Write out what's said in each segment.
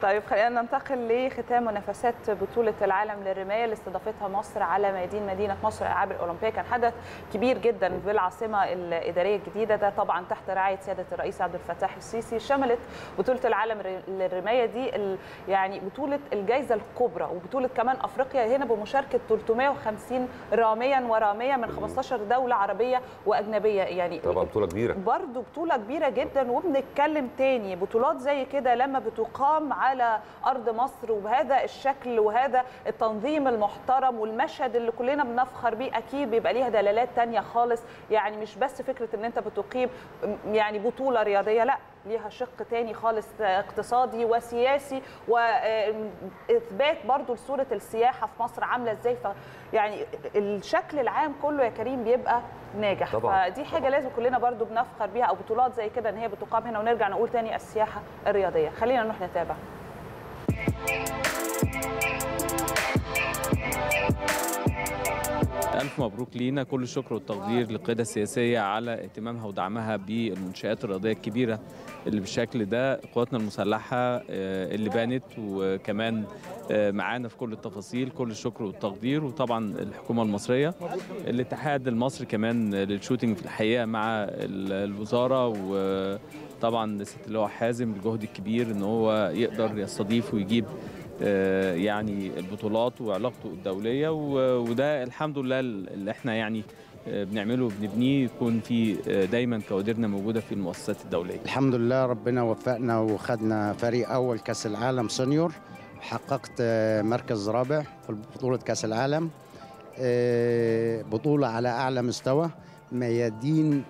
طيب خلينا ننتقل لختام منافسات بطولة العالم للرماية اللي استضافتها مصر على ميادين مدينة مصر الألعاب الأولمبية كان حدث كبير جدا بالعاصمة الإدارية الجديدة ده طبعا تحت رعاية سيادة الرئيس عبد الفتاح السيسي شملت بطولة العالم للرماية دي يعني بطولة الجائزة الكبرى وبطولة كمان أفريقيا هنا بمشاركة 350 راميا ورامية من 15 دولة عربية وأجنبية يعني طبعا بطولة كبيرة برضه بطولة كبيرة جدا وبنتكلم تاني بطولات زي كده لما بتقام على ارض مصر وبهذا الشكل وهذا التنظيم المحترم والمشهد اللي كلنا بنفخر بيه اكيد بيبقى ليها دلالات تانية خالص يعني مش بس فكره ان انت بتقيم يعني بطوله رياضيه لا ليها شق تاني خالص اقتصادي وسياسي واثبات برضو لصوره السياحه في مصر عامله ازاي ف يعني الشكل العام كله يا كريم بيبقى ناجح طبعا. فدي حاجه لازم كلنا برضو بنفخر بيها او بطولات زي كده ان هي بتقام هنا ونرجع نقول تاني السياحه الرياضيه خلينا نروح نتابع ألف مبروك لينا كل الشكر والتقدير للقيادة السياسية على اهتمامها ودعمها بالمنشآت الرياضية الكبيرة اللي بالشكل ده قواتنا المسلحة اللي بانت وكمان معانا في كل التفاصيل كل الشكر والتقدير وطبعا الحكومة المصرية الاتحاد المصري كمان للشوتينج في الحقيقة مع الوزارة وطبعا ست اللواء حازم الجهد الكبير ان هو يقدر يستضيف ويجيب يعني البطولات وعلاقته الدوليه وده الحمد لله اللي احنا يعني بنعمله وبنبنيه يكون في دايما كوادرنا موجوده في المؤسسات الدوليه. الحمد لله ربنا وفقنا وخدنا فريق اول كاس العالم سونيور حققت مركز رابع في بطوله كاس العالم بطوله على اعلى مستوى ميادين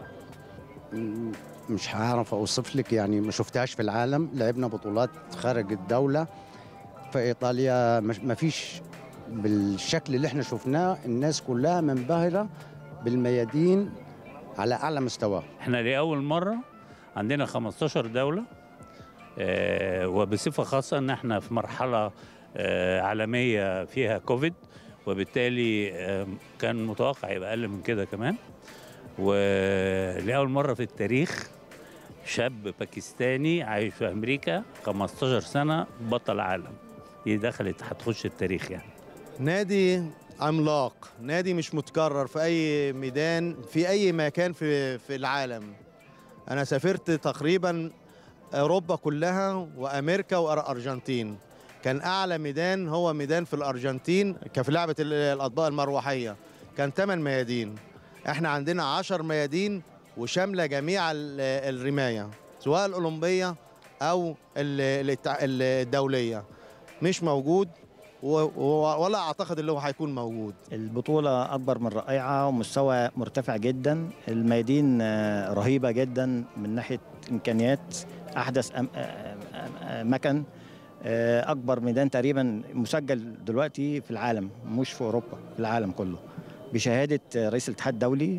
مش هعرف اوصف لك يعني ما شفتهاش في العالم لعبنا بطولات خارج الدوله في ايطاليا ما فيش بالشكل اللي احنا شفناه الناس كلها منبهره بالميادين على اعلى مستوى احنا لاول مره عندنا 15 دوله اه وبصفه خاصه ان احنا في مرحله اه عالميه فيها كوفيد وبالتالي اه كان متوقع يبقى اقل من كده كمان ولاول مره في التاريخ شاب باكستاني عايش في امريكا 15 سنه بطل عالم دي دخلت هتخش التاريخ يعني نادي عملاق نادي مش متكرر في اي ميدان في اي مكان في في العالم انا سافرت تقريبا اوروبا كلها وامريكا وارجنتين كان اعلى ميدان هو ميدان في الارجنتين كان في لعبه الاطباق المروحيه كان 8 ميادين احنا عندنا 10 ميادين وشامله جميع الرمايه سواء الاولمبيه او الدوليه مش موجود ولا اعتقد اللي هو هيكون موجود البطوله اكبر من رائعه ومستوى مرتفع جدا الميادين رهيبه جدا من ناحيه امكانيات احدث أم مكن اكبر ميدان تقريبا مسجل دلوقتي في العالم مش في اوروبا في العالم كله بشهاده رئيس الاتحاد الدولي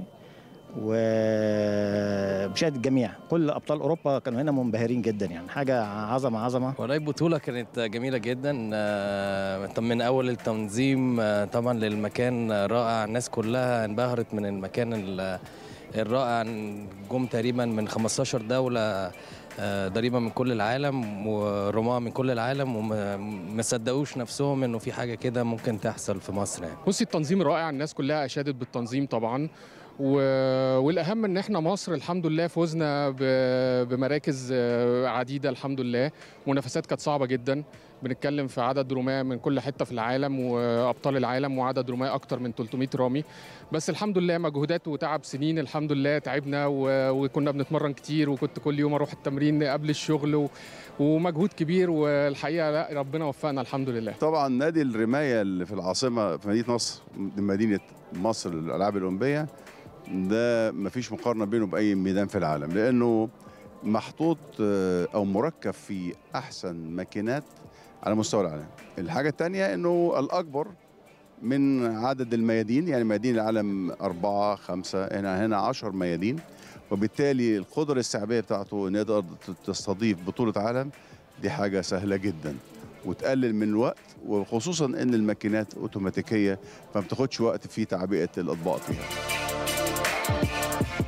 وبشهاده الجميع كل ابطال اوروبا كانوا هنا منبهرين جدا يعني حاجه عظمه عظمه والله البطوله كانت جميله جدا من اول التنظيم طبعا للمكان رائع الناس كلها انبهرت من المكان الرائع جم تقريبا من 15 دوله ضريبه من كل العالم ورماة من كل العالم وما صدقوش نفسهم انه في حاجه كده ممكن تحصل في مصر يعني. بصي التنظيم رائع الناس كلها اشادت بالتنظيم طبعا و... والاهم ان احنا مصر الحمد لله فوزنا ب... بمراكز عديده الحمد لله منافسات كانت صعبه جدا بنتكلم في عدد رماة من كل حته في العالم وابطال العالم وعدد رماة اكتر من 300 رامي بس الحمد لله مجهودات وتعب سنين الحمد لله تعبنا و... وكنا بنتمرن كتير وكنت كل يوم اروح التمرين قبل الشغل و... ومجهود كبير والحقيقه لا ربنا وفقنا الحمد لله طبعا نادي الرمايه اللي في العاصمه في مدينه نصر مدينه مصر للالعاب الاولمبيه ده مفيش مقارنه بينه باي ميدان في العالم لانه محطوط او مركب في احسن ماكينات على مستوى العالم الحاجه الثانيه انه الاكبر من عدد الميادين يعني ميادين العالم أربعة خمسة هنا هنا عشر ميادين وبالتالي القدرة السحابية بتاعته إن يقدر تستضيف بطولة عالم دي حاجة سهلة جدا وتقلل من الوقت وخصوصا ان الماكينات اوتوماتيكيه فما بتاخدش وقت في تعبئه الاطباق فيها